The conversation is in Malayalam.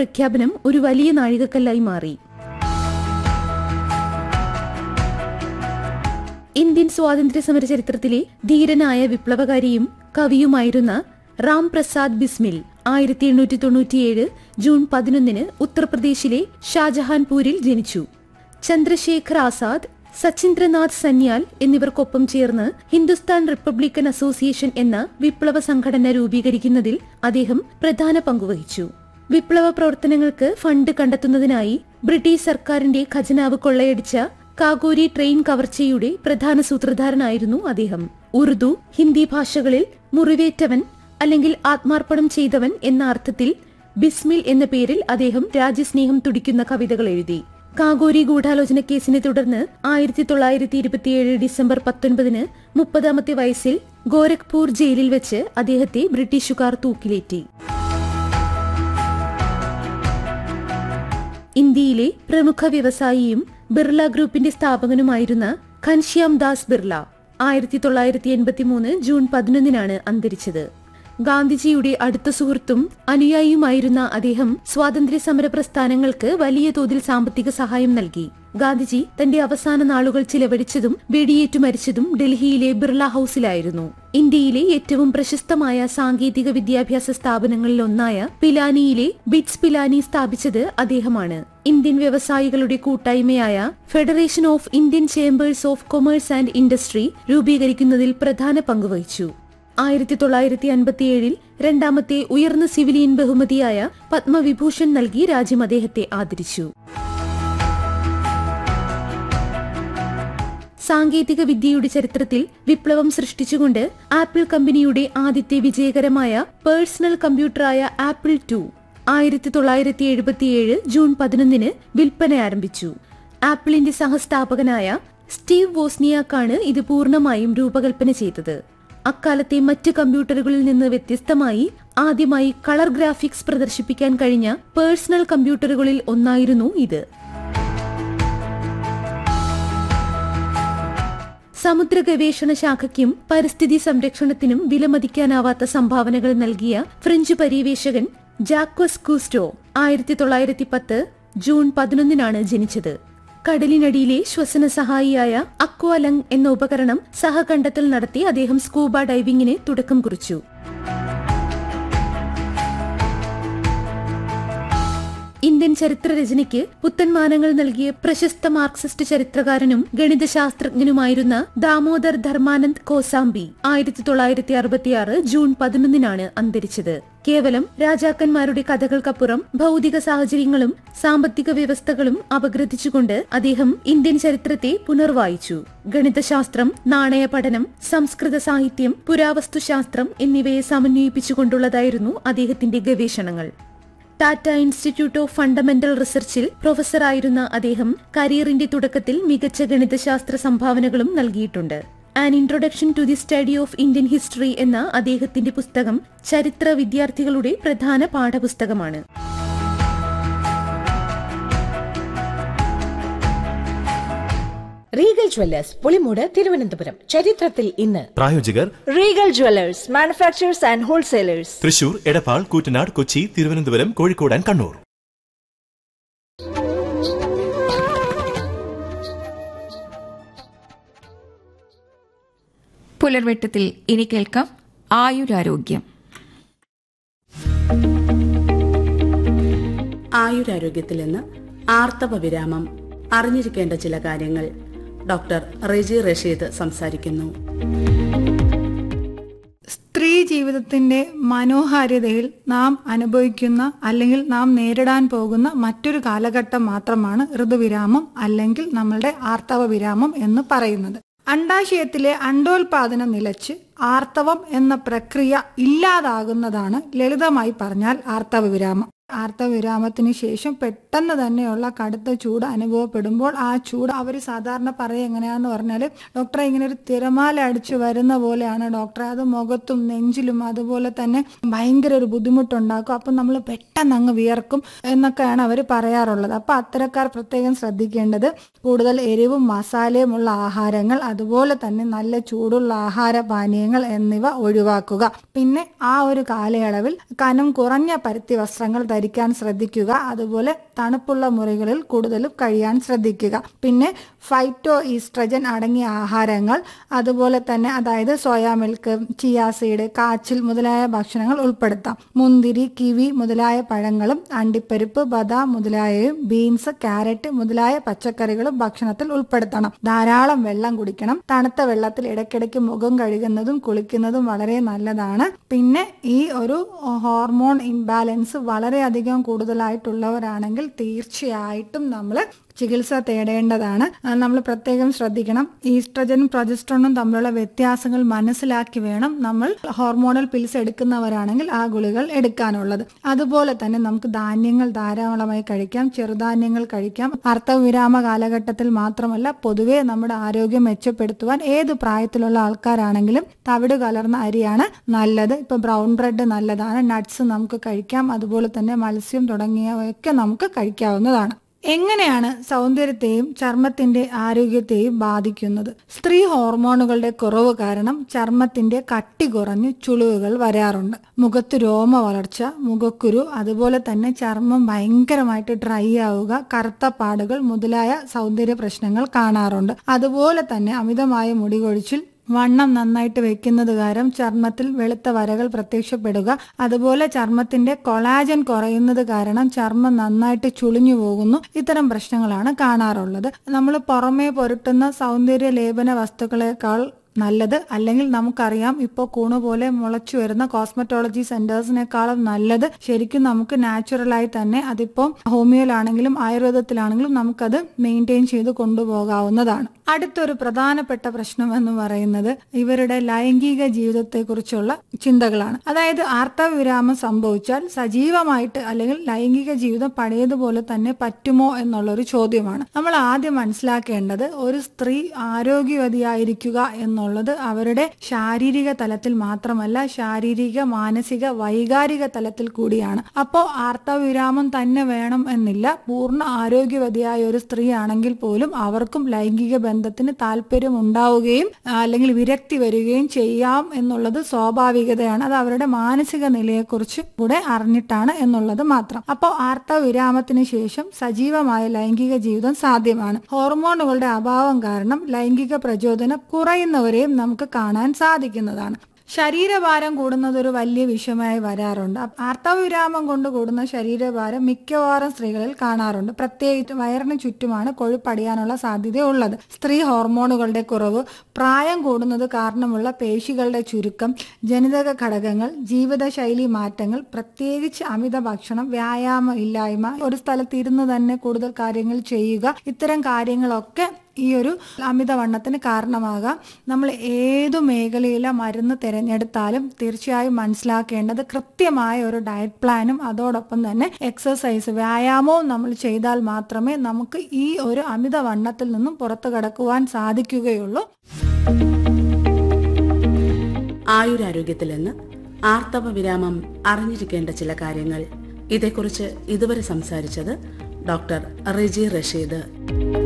പ്രഖ്യാപനം ഒരു വലിയ നാഴികക്കല്ലായി മാറി ഇന്ത്യൻ സ്വാതന്ത്ര്യ സമര ചരിത്രത്തിലെ ധീരനായ വിപ്ലവകാരിയും കവിയുമായിരുന്ന റാം പ്രസാദ് ബിസ്മിൽ ആയിരത്തി എണ്ണൂറ്റി തൊണ്ണൂറ്റിയേഴ് ജൂൺ പതിനൊന്നിന് ഉത്തർപ്രദേശിലെ ഷാജഹാൻപൂരിൽ ജനിച്ചു ചന്ദ്രശേഖർ ആസാദ് സച്ചിന്ദ്രനാഥ് സന്യാൽ എന്നിവർക്കൊപ്പം ചേർന്ന് ഹിന്ദുസ്ഥാൻ റിപ്പബ്ലിക്കൻ അസോസിയേഷൻ എന്ന വിപ്ലവ സംഘടന രൂപീകരിക്കുന്നതിൽ അദ്ദേഹം പ്രധാന പങ്കുവഹിച്ചു വിപ്ലവ പ്രവർത്തനങ്ങൾക്ക് ഫണ്ട് കണ്ടെത്തുന്നതിനായി ബ്രിട്ടീഷ് സർക്കാരിന്റെ ഖജനാവ് കൊള്ളയടിച്ച കാഗോരി ട്രെയിൻ കവർച്ചയുടെ പ്രധാന സൂത്രധാരനായിരുന്നു അദ്ദേഹം ഉറുദു ഹിന്ദി ഭാഷകളിൽ മുറിവേറ്റവൻ അല്ലെങ്കിൽ ആത്മാർപ്പണം ചെയ്തവൻ എന്ന അർത്ഥത്തിൽ ബിസ്മിൽ എന്ന പേരിൽ അദ്ദേഹം രാജ്യസ്നേഹം തുടിക്കുന്ന കവിതകൾ എഴുതി കാഗോരി ഗൂഢാലോചന കേസിനെ തുടർന്ന് ആയിരത്തി തൊള്ളായിരത്തി ഇരുപത്തിയേഴ് ഡിസംബർ പത്തൊൻപതിന് മുപ്പതാമത്തെ വയസ്സിൽ ഗോരഖ്പൂർ ജയിലിൽ വെച്ച് അദ്ദേഹത്തെ ബ്രിട്ടീഷുകാർ തൂക്കിലേറ്റി ഇന്ത്യയിലെ പ്രമുഖ വ്യവസായിയും ബിർള ഗ്രൂപ്പിന്റെ സ്ഥാപകനുമായിരുന്ന ഘൻശ്യാം ദാസ് ബിർള ആയിരത്തി തൊള്ളായിരത്തി എൺപത്തിമൂന്ന് ജൂൺ പതിനൊന്നിനാണ് അന്തരിച്ചത് ഗാന്ധിജിയുടെ അടുത്ത സുഹൃത്തും അനുയായിയുമായിരുന്ന അദ്ദേഹം സ്വാതന്ത്ര്യ സമര പ്രസ്ഥാനങ്ങൾക്ക് വലിയ തോതിൽ സാമ്പത്തിക സഹായം നൽകി ഗാന്ധിജി തന്റെ അവസാന നാളുകൾ ചിലവഴിച്ചതും വെടിയേറ്റു മരിച്ചതും ഡൽഹിയിലെ ബിർള ഹൌസിലായിരുന്നു ഇന്ത്യയിലെ ഏറ്റവും പ്രശസ്തമായ സാങ്കേതിക വിദ്യാഭ്യാസ സ്ഥാപനങ്ങളിലൊന്നായ പിലാനിയിലെ ബിറ്റ്സ് പിലാനി സ്ഥാപിച്ചത് അദ്ദേഹമാണ് ഇന്ത്യൻ വ്യവസായികളുടെ കൂട്ടായ്മയായ Federation of Indian Chambers of Commerce and Industry രൂപീകരിക്കുന്നതിൽ പ്രധാന പങ്കുവഹിച്ചു ആയിരത്തി തൊള്ളായിരത്തി അൻപത്തിയേഴിൽ രണ്ടാമത്തെ ഉയർന്ന സിവിലിയൻ ബഹുമതിയായ പത്മവിഭൂഷൺ നൽകി രാജ്യം അദ്ദേഹത്തെ ആദരിച്ചു സാങ്കേതിക വിദ്യയുടെ ചരിത്രത്തിൽ വിപ്ലവം സൃഷ്ടിച്ചുകൊണ്ട് ആപ്പിൾ കമ്പനിയുടെ ആദ്യത്തെ വിജയകരമായ പേഴ്സണൽ കമ്പ്യൂട്ടറായ ആപ്പിൾ ടു ആയിരത്തി തൊള്ളായിരത്തി എഴുപത്തിയേഴ് ജൂൺ പതിനൊന്നിന് വിൽപ്പന ആരംഭിച്ചു ആപ്പിളിന്റെ സഹസ്ഥാപകനായ സ്റ്റീവ് വോസ്നിയാക്കാണ് ഇത് പൂർണ്ണമായും രൂപകൽപ്പന ചെയ്തത് അക്കാലത്തെ മറ്റ് കമ്പ്യൂട്ടറുകളിൽ നിന്ന് വ്യത്യസ്തമായി ആദ്യമായി കളർ ഗ്രാഫിക്സ് പ്രദർശിപ്പിക്കാൻ കഴിഞ്ഞ പേഴ്സണൽ കമ്പ്യൂട്ടറുകളിൽ ഒന്നായിരുന്നു ഇത് സമുദ്ര ഗവേഷണ ശാഖയ്ക്കും പരിസ്ഥിതി സംരക്ഷണത്തിനും വിലമതിക്കാനാവാത്ത സംഭാവനകൾ നൽകിയ ഫ്രഞ്ച് പര്യവേഷകൻ ജാക്വസ് കൂസ്റ്റോ ആയിരത്തി തൊള്ളായിരത്തി പത്ത് ജൂൺ പതിനൊന്നിനാണ് ജനിച്ചത് കടലിനടിയിലെ ശ്വസന സഹായിയായ അക്വാലങ് എന്ന ഉപകരണം സഹകണ്ടെത്തൽ നടത്തി അദ്ദേഹം സ്കൂബ ഡൈവിംഗിന് തുടക്കം കുറിച്ചു ഇന്ത്യൻ ചരിത്രരചനയ്ക്ക് പുത്തൻമാനങ്ങൾ നൽകിയ പ്രശസ്ത മാർക്സിസ്റ്റ് ചരിത്രകാരനും ഗണിതശാസ്ത്രജ്ഞനുമായിരുന്ന ദാമോദർ ധർമാനന്ദ് കോസാംബി ആയിരത്തി തൊള്ളായിരത്തി അറുപത്തിയാറ് ജൂൺ പതിനൊന്നിനാണ് അന്തരിച്ചത് കേവലം രാജാക്കന്മാരുടെ കഥകൾക്കപ്പുറം ഭൗതിക സാഹചര്യങ്ങളും സാമ്പത്തിക വ്യവസ്ഥകളും അപഗ്രഥിച്ചുകൊണ്ട് അദ്ദേഹം ഇന്ത്യൻ ചരിത്രത്തെ പുനർവായിച്ചു ഗണിതശാസ്ത്രം നാണയ പഠനം സംസ്കൃത സാഹിത്യം പുരാവസ്തുശാസ്ത്രം എന്നിവയെ സമന്വയിപ്പിച്ചുകൊണ്ടുള്ളതായിരുന്നു അദ്ദേഹത്തിന്റെ ഗവേഷണങ്ങൾ ടാറ്റ ഇൻസ്റ്റിറ്റ്യൂട്ട് ഓഫ് ഫണ്ടമെന്റൽ റിസർച്ചിൽ പ്രൊഫസറായിരുന്ന അദ്ദേഹം കരിയറിന്റെ തുടക്കത്തിൽ മികച്ച ഗണിതശാസ്ത്ര സംഭാവനകളും നൽകിയിട്ടുണ്ട് An Introduction to the Study of Indian History എന്ന അദ്ദേഹത്തിന്റെ പുസ്തകം ചരിത്ര വിദ്യാർത്ഥികളുടെ പ്രധാന പാഠപുസ്തകമാണ് റീഗൽ ജ്വല്ലേഴ്സ് പുളിമൂട് തിരുവനന്തപുരം ചരിത്രത്തിൽ ഇന്ന് പ്രായോജകർ Regal Jewellers manufacturers and wholesalers Thrissur Edappal Koottanad Kochi Thiruvananthapuram Kozhikode and Kannur പുലർവെട്ടത്തിൽ ഇനി കേൾക്കാം ആയുരാരോഗ്യം ആയുരാരോഗ്യത്തിൽ നിന്ന് ആർത്തവ വിരാമം അറിഞ്ഞിരിക്കേണ്ട ചില കാര്യങ്ങൾ ഡോക്ടർ റെജി റഷീദ് സംസാരിക്കുന്നു സ്ത്രീ ജീവിതത്തിന്റെ മനോഹാരിതയിൽ നാം അനുഭവിക്കുന്ന അല്ലെങ്കിൽ നാം നേരിടാൻ പോകുന്ന മറ്റൊരു കാലഘട്ടം മാത്രമാണ് ഋതുവിരാമം അല്ലെങ്കിൽ നമ്മളുടെ ആർത്തവ വിരാമം എന്ന് പറയുന്നത് അണ്ടാശയത്തിലെ അണ്ടോൽപാദനം നിലച്ച് ആർത്തവം എന്ന പ്രക്രിയ ഇല്ലാതാകുന്നതാണ് ലളിതമായി പറഞ്ഞാൽ ആർത്തവ വിരാമം ആർത്തവ വിരാമത്തിന് ശേഷം പെട്ടെന്ന് തന്നെയുള്ള കടുത്ത ചൂട് അനുഭവപ്പെടുമ്പോൾ ആ ചൂട് അവർ സാധാരണ പറയുക എങ്ങനെയാന്ന് പറഞ്ഞാൽ ഡോക്ടറെ ഇങ്ങനെ ഒരു തിരമാല അടിച്ചു വരുന്ന പോലെയാണ് ഡോക്ടറെ അത് മുഖത്തും നെഞ്ചിലും അതുപോലെ തന്നെ ഭയങ്കര ഒരു ബുദ്ധിമുട്ടുണ്ടാക്കും അപ്പം നമ്മൾ പെട്ടെന്ന് അങ്ങ് വിയർക്കും എന്നൊക്കെയാണ് അവർ പറയാറുള്ളത് അപ്പം അത്തരക്കാർ പ്രത്യേകം ശ്രദ്ധിക്കേണ്ടത് കൂടുതൽ എരിവും മസാലയും ഉള്ള ആഹാരങ്ങൾ അതുപോലെ തന്നെ നല്ല ചൂടുള്ള ആഹാര പാനീയങ്ങൾ എന്നിവ ഒഴിവാക്കുക പിന്നെ ആ ഒരു കാലയളവിൽ കനം കുറഞ്ഞ പരുത്തി വസ്ത്രങ്ങൾ ധരിക്കുക ധരിക്കാൻ ശ്രദ്ധിക്കുക അതുപോലെ തണുപ്പുള്ള മുറികളിൽ കൂടുതലും കഴിയാൻ ശ്രദ്ധിക്കുക പിന്നെ ഫൈറ്റോ ഈസ്ട്രജൻ അടങ്ങിയ ആഹാരങ്ങൾ അതുപോലെ തന്നെ അതായത് സോയാ മിൽക്ക് ചിയാ സീഡ് കാച്ചിൽ മുതലായ ഭക്ഷണങ്ങൾ ഉൾപ്പെടുത്താം മുന്തിരി കിവി മുതലായ പഴങ്ങളും അണ്ടിപ്പരിപ്പ് ബദാം മുതലായവയും ബീൻസ് ക്യാരറ്റ് മുതലായ പച്ചക്കറികളും ഭക്ഷണത്തിൽ ഉൾപ്പെടുത്തണം ധാരാളം വെള്ളം കുടിക്കണം തണുത്ത വെള്ളത്തിൽ ഇടയ്ക്കിടയ്ക്ക് മുഖം കഴുകുന്നതും കുളിക്കുന്നതും വളരെ നല്ലതാണ് പിന്നെ ഈ ഒരു ഹോർമോൺ ഇംബാലൻസ് വളരെയധികം കൂടുതലായിട്ടുള്ളവരാണെങ്കിൽ തീർച്ചയായിട്ടും നമ്മൾ ചികിത്സ തേടേണ്ടതാണ് നമ്മൾ പ്രത്യേകം ശ്രദ്ധിക്കണം ഈസ്ട്രജനും പ്രൊജസ്ട്രോണും തമ്മിലുള്ള വ്യത്യാസങ്ങൾ മനസ്സിലാക്കി വേണം നമ്മൾ ഹോർമോണൽ പിൽസ് എടുക്കുന്നവരാണെങ്കിൽ ആ ഗുളികൾ എടുക്കാനുള്ളത് അതുപോലെ തന്നെ നമുക്ക് ധാന്യങ്ങൾ ധാരാളമായി കഴിക്കാം ചെറുധാന്യങ്ങൾ കഴിക്കാം അർത്ഥവിരാമ കാലഘട്ടത്തിൽ മാത്രമല്ല പൊതുവെ നമ്മുടെ ആരോഗ്യം മെച്ചപ്പെടുത്തുവാൻ ഏത് പ്രായത്തിലുള്ള ആൾക്കാരാണെങ്കിലും തവിട് കലർന്ന അരിയാണ് നല്ലത് ഇപ്പൊ ബ്രൗൺ ബ്രെഡ് നല്ലതാണ് നട്ട്സ് നമുക്ക് കഴിക്കാം അതുപോലെ തന്നെ മത്സ്യം തുടങ്ങിയവയൊക്കെ നമുക്ക് കഴിക്കാവുന്നതാണ് എങ്ങനെയാണ് സൗന്ദര്യത്തെയും ചർമ്മത്തിന്റെ ആരോഗ്യത്തെയും ബാധിക്കുന്നത് സ്ത്രീ ഹോർമോണുകളുടെ കുറവ് കാരണം ചർമ്മത്തിന്റെ കട്ടി കുറഞ്ഞ് ചുളിവുകൾ വരാറുണ്ട് മുഖത്ത് രോമ വളർച്ച മുഖക്കുരു അതുപോലെ തന്നെ ചർമ്മം ഭയങ്കരമായിട്ട് ഡ്രൈ ആവുക കറുത്ത പാടുകൾ മുതലായ സൗന്ദര്യ പ്രശ്നങ്ങൾ കാണാറുണ്ട് അതുപോലെ തന്നെ അമിതമായ മുടി കൊഴിച്ചിൽ വണ്ണം നന്നായിട്ട് വെക്കുന്നത് കാരണം ചർമ്മത്തിൽ വെളുത്ത വരകൾ പ്രത്യക്ഷപ്പെടുക അതുപോലെ ചർമ്മത്തിന്റെ കൊളാജൻ കുറയുന്നത് കാരണം ചർമ്മം നന്നായിട്ട് ചുളിഞ്ഞു പോകുന്നു ഇത്തരം പ്രശ്നങ്ങളാണ് കാണാറുള്ളത് നമ്മൾ പുറമേ പുരട്ടുന്ന സൗന്ദര്യ ലേപന വസ്തുക്കളെക്കാൾ നല്ലത് അല്ലെങ്കിൽ നമുക്കറിയാം ഇപ്പോൾ കൂണ് പോലെ മുളച്ചു വരുന്ന കോസ്മെറ്റോളജി സെന്റേഴ്സിനേക്കാളും നല്ലത് ശരിക്കും നമുക്ക് നാച്ചുറലായി തന്നെ അതിപ്പോൾ ഹോമിയോയിലാണെങ്കിലും ആയുർവേദത്തിലാണെങ്കിലും നമുക്കത് മെയിൻറ്റെയിൻ ചെയ്ത് കൊണ്ടുപോകാവുന്നതാണ് അടുത്തൊരു പ്രധാനപ്പെട്ട പ്രശ്നം എന്ന് പറയുന്നത് ഇവരുടെ ലൈംഗിക ജീവിതത്തെക്കുറിച്ചുള്ള ചിന്തകളാണ് അതായത് ആർത്തവവിരാമം സംഭവിച്ചാൽ സജീവമായിട്ട് അല്ലെങ്കിൽ ലൈംഗിക ജീവിതം പഴയതുപോലെ തന്നെ പറ്റുമോ എന്നുള്ളൊരു ചോദ്യമാണ് നമ്മൾ ആദ്യം മനസ്സിലാക്കേണ്ടത് ഒരു സ്ത്രീ ആരോഗ്യവതിയായിരിക്കുക എന്നുള്ളത് അവരുടെ ശാരീരിക തലത്തിൽ മാത്രമല്ല ശാരീരിക മാനസിക വൈകാരിക തലത്തിൽ കൂടിയാണ് അപ്പോൾ ആർത്തവവിരാമം തന്നെ വേണം എന്നില്ല പൂർണ്ണ ആരോഗ്യവതിയായ ഒരു സ്ത്രീ ആണെങ്കിൽ പോലും അവർക്കും ലൈംഗിക ബന്ധത്തിന് താല്പര്യം ഉണ്ടാവുകയും അല്ലെങ്കിൽ വിരക്തി വരികയും ചെയ്യാം എന്നുള്ളത് സ്വാഭാവികതയാണ് അത് അവരുടെ മാനസിക നിലയെക്കുറിച്ച് കൂടെ അറിഞ്ഞിട്ടാണ് എന്നുള്ളത് മാത്രം അപ്പോൾ ആർത്തവ വിരാമത്തിന് ശേഷം സജീവമായ ലൈംഗിക ജീവിതം സാധ്യമാണ് ഹോർമോണുകളുടെ അഭാവം കാരണം ലൈംഗിക പ്രചോദനം കുറയുന്നവരെയും നമുക്ക് കാണാൻ സാധിക്കുന്നതാണ് ശരീരഭാരം കൂടുന്നത് ഒരു വലിയ വിഷയമായി വരാറുണ്ട് ആർത്തവവിരാമം കൊണ്ട് കൂടുന്ന ശരീരഭാരം മിക്കവാറും സ്ത്രീകളിൽ കാണാറുണ്ട് പ്രത്യേകിച്ച് വയറിന് ചുറ്റുമാണ് കൊഴുപ്പടിയാനുള്ള സാധ്യതയുള്ളത് സ്ത്രീ ഹോർമോണുകളുടെ കുറവ് പ്രായം കൂടുന്നത് കാരണമുള്ള പേശികളുടെ ചുരുക്കം ജനിതക ഘടകങ്ങൾ ജീവിതശൈലി മാറ്റങ്ങൾ പ്രത്യേകിച്ച് അമിത ഭക്ഷണം വ്യായാമം ഇല്ലായ്മ ഒരു സ്ഥലത്ത് ഇരുന്ന് തന്നെ കൂടുതൽ കാര്യങ്ങൾ ചെയ്യുക ഇത്തരം കാര്യങ്ങളൊക്കെ ഈ ഒരു അമിതവണ്ണത്തിന് കാരണമാകാം നമ്മൾ ഏതു മേഖലയിലെ മരുന്ന് തിരഞ്ഞെടുത്താലും തീർച്ചയായും മനസ്സിലാക്കേണ്ടത് കൃത്യമായ ഒരു ഡയറ്റ് പ്ലാനും അതോടൊപ്പം തന്നെ എക്സസൈസ് വ്യായാമവും നമ്മൾ ചെയ്താൽ മാത്രമേ നമുക്ക് ഈ ഒരു അമിതവണ്ണത്തിൽ നിന്നും പുറത്തു കടക്കുവാൻ സാധിക്കുകയുള്ളൂ ആയുരാരോഗ്യത്തിൽ നിന്ന് ആർത്തവ വിരാമം അറിഞ്ഞിരിക്കേണ്ട ചില കാര്യങ്ങൾ ഇതേക്കുറിച്ച് ഇതുവരെ സംസാരിച്ചത് ഡോക്ടർ റിജി റഷീദ്